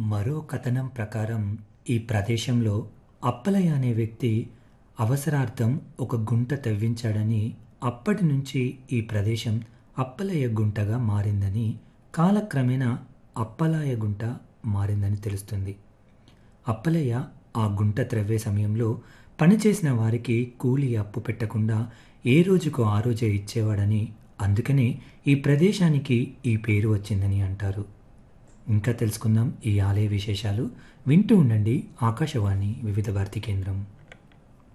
మరో కథనం ప్రకారం ఈ ప్రదేశంలో అప్పలయ్య అనే వ్యక్తి అవసరార్థం ఒక గుంట తవ్వించాడని అప్పటి నుంచి ఈ ప్రదేశం అప్పలయ్య గుంటగా మారిందని కాలక్రమేణా అప్పలాయ గుంట మారిందని తెలుస్తుంది అప్పలయ్య ఆ గుంట త్రవ్వే సమయంలో పనిచేసిన వారికి కూలి అప్పు పెట్టకుండా ఏ రోజుకు ఆ రోజే ఇచ్చేవాడని అందుకనే ఈ ప్రదేశానికి ఈ పేరు వచ్చిందని అంటారు ఇంకా తెలుసుకుందాం ఈ ఆలయ విశేషాలు వింటూ ఉండండి ఆకాశవాణి వివిధ భారతి కేంద్రం